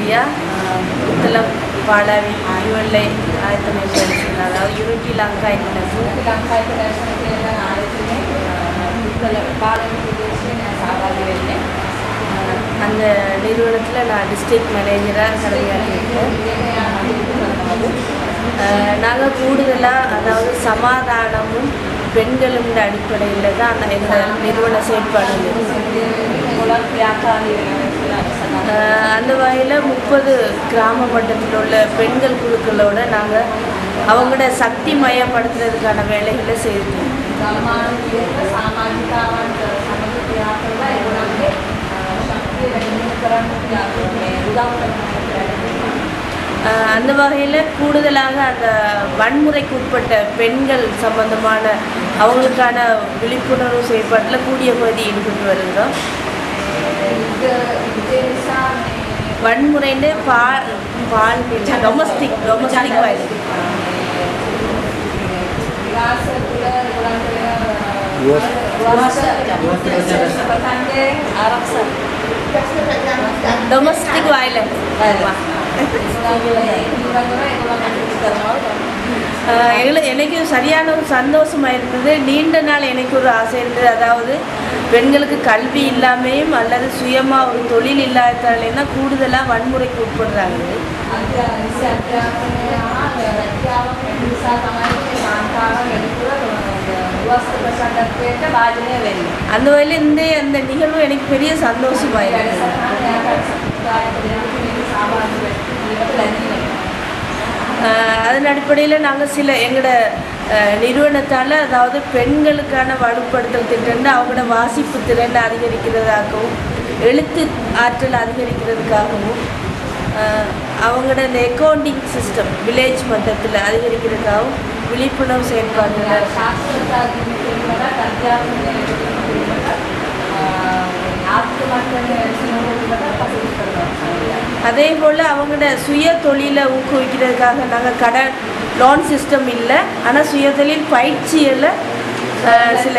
Area Puttalam Palavi ULI ආයතනය පරිශීලන අதாவது unity Lanka international Lanka international කියන ආයතනයේ පුද්ගල පාලන ප්‍රදේශයේ සහභාගී වෙන්නේ அந்த நிறுவனத்தில் நான் டிஸ்ட்ரிக்ட் மேனேஜராக கடமையாற்றிருக்கேன் நாங்கள் கூடுதலாக அதாவது சமாதானமும் பெண்களும் அடிப்படையில் தான் அந்த எங்கள் நிறுவன செயற்பாடுகள் இருக்கு. ගොඩක් ව්‍යාපාරී වෙනවා කියලා සඳහන් ஆஹ் அந்த வகையில் முப்பது கிராம மட்டத்தில் உள்ள பெண்கள் குழுக்களோட நாங்கள் அவங்களோட சக்தி மயப்படுத்துறதுக்கான வேலைகளை செய்திருக்கோம் ගම්මාන විදිහට සමාජිකාවන්ට සමග ක්‍රියා කරලා ඒගොල්ලන්ගේ ශක්තිය වැඩි කරන්න ක්‍රියා මේ උදව් කරනවා ஆஹ் அந்த வகையில் கூடுதலாக அந்த வன்முறைக்கு உட்பட்ட பெண்கள் சம்பந்தமான அவங்களுக்கான விழிப்புணர்வு செயற்பாட்டில் கூடிய பகுதி ஈடுபட்டு வருகிறோம் ඒ නිසා මේ வன்முறைன்னு பால் பால் டொமஸ்டிக் டொமஸ்டிக் வயலன்ஸ் විලාස තුළ ඒගොල්ලන්ට විවාස- විවාස ප්‍රකන්දේ ආරක්ෂා டொமஸ்டிக் வயலன்ஸ் ஆஹ் எங்களுக்கு எனக்கு சரியான ஒரு சந்தோஷமாக இருந்தது நீண்ட நாள் எனக்கு ஒரு ஆசை இருந்தது அதாவது பெண்களுக்கு கல்வி இல்லாமையும் அல்லது சுயமாக ஒரு தொழில் இல்லாததாலேயும் தான் கூடுதலாக வன்முறைக்கு உட்படுறாங்க වාජනය වෙන්න அந்த வகையில் இந்த அந்த நிகழ்வு எனக்கு பெரிய சந்தோஷமாக இருந்தது ஆஹ் அதன் அடிப்படையில் நாங்கள் சில எங்களோட ஆஹ் நிறுவனத்தால் அதாவது பெண்களுக்கான வலுப்படுத்தல் திட்டம் அவங்களோட வாசிப்பு திறன் அதிகரிக்கிறதாகவும் எழுத்து ஆற்றல் அதிகரிக்கிறதுக்காகவும் ஆஹ் அவங்களோட இந்த அக்கௌண்டிங் சிஸ்டம் வில்லேஜ் மட்டத்தில் அதிகரிக்கிறதுக்காகவும் விழிப்புணர்வு செயல்பாடுகள் அதே போல் அவங்களோட சுய தொழிலை ஊக்குவிக்கிறதுக்காக நாங்கள் கடன் லோன் சிஸ்டம் இல்லை ஆனால் சுய தொழில் பயிற்சியில் சில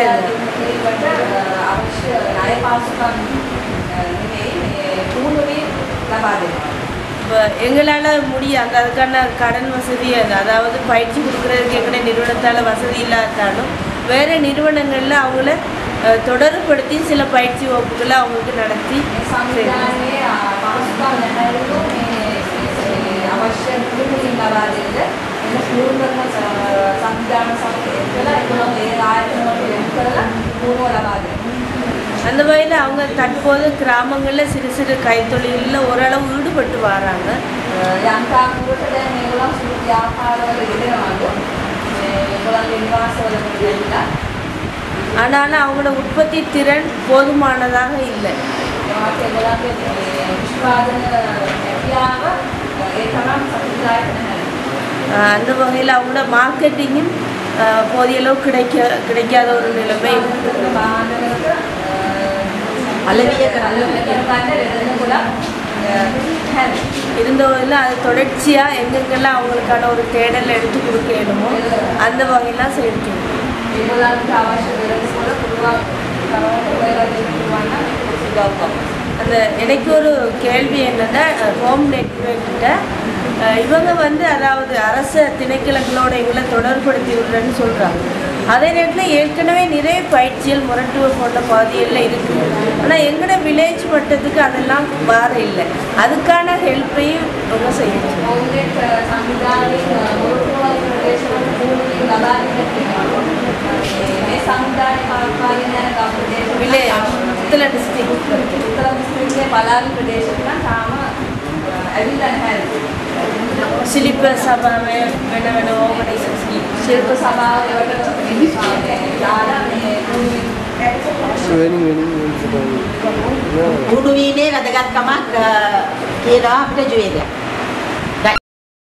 අවශ්‍ය ණය පාසුකම් නෙවෙයි මේ පුහුණුවේ ලබා දෙනවා. இப்போ எங்களால் முடியாது அதுக்கான கடன் வசதி அது அதாவது பயிற்சி கொடுக்குறதுக்கு எங்களுடைய நிறுவனத்தால் வசதி இல்லாட்டாலும் வேறு நிறுவனங்களில் அவங்கள அஹ், தொடர்புபடுத்தி சில பயிற்சி வகுப்புகளை அவங்களுக்கு நடத்தி මේ සංවිධානයේ පාසුකම් නැහැරිලු මේ මේ අවශ්‍ය පුහුණුවකින් ලබා දෙන්න එන්න පුහුණු කරන සංවිධාන සමග එක්කලා ඒගොල්ලෝ ඒ ආයතන වලට යොමු කරලා පුහුණුව ලබා දෙනවා. அந்த வகையில் அவங்க தற்போது கிராமங்களில் சிறு சிறு கைத்தொழிலில் ஓரளவு ஈடுபட்டு வராங்க යම්තාක් දුරට දැන් මේගොල්ලෝ සුළු ව්‍යාපාරවල යෙදෙනවලු. මේ ඒගොල්ලන්ගේ නිවාසවල ගිහිල්ලා ஆனாலும் அவங்களோட உற்பத்தி திறன் போதுமானதாக இல்லை ඒවත් ඒගොල්ලන්ගේ මේ නිෂ්පාදන හැකියාව ඒ තරම් සතුටුදායක නැහැ. ஆஹ் அந்த வகையில் அவங்களோட மார்க்கெட்டிங்கும் ஆஹ் போதிய அளவு கிடைக்க கிடைக்காத ஒரு நிலைமை இருக்கு. බාහනවලට අලවිය කරන්න ගන්න වෙන ගොඩක් නැහැ. இருந்த வகையில் அது தொடர்ச்சியாக எங்கெங்கெல்லாம் அவங்களுக்கான ஒரு தேடல் எடுத்து கொடுக்கணுமோ அந்த வகையெல்லாம் செய்திருக்கேன் ඒගොල්ලන්ට අවශ්‍ය වෙනස් වල පුළුවන් තරමට ඔයලා දෙන්න පුළුවන් නම් උදව් කරනවා. அந்த எனக்கு ஒரு கேள்வி என்னன்னா ஹோம் நெட்ஒர்க்கிட்ட இவங்க வந்து அதாவது அரச திணைக்களங்களோட எங்களை தொடர்படுத்தி விடுறேன்னு சொல்கிறாங்க அதே நேரத்தில் ஏற்கனவே நிறைய பயிற்சிகள் முரட்டுவ போன்ற பகுதிகளில் இருக்குது ஆனால் எங்களோட வில்லேஜ் மட்டத்துக்கு அதெல்லாம் வார இல்லை அதுக்கான ஹெல்ப்பையும் இவங்க செய்யணும் ඔවුන්ගේ සංවිධානයේ මොරටුව ප්‍රදේශවල භූමිය ලබා දෙන්න තියෙනවා. මේ සංවිධානයේ පවත්වාගෙන යන ගම්ප්‍රදේශ வில்லே புத்தள டிஸ்ட்ரிக்ட் උත්තර දිස්ත්‍රික්කයේ පලාවි ප්‍රදේශවල තාම ඇවිල්ලා නැහැ. சிலிப்ப சபாவை வென வென ஆர்கனைசேஷன் ශිල්ප සභාවලට දාලා මේ භූමිය වෙනින් වෙනින් වෙනින් උඩුවීමේ වැදගත්කමක් අ, තියෙනවා අපිට ජුවේද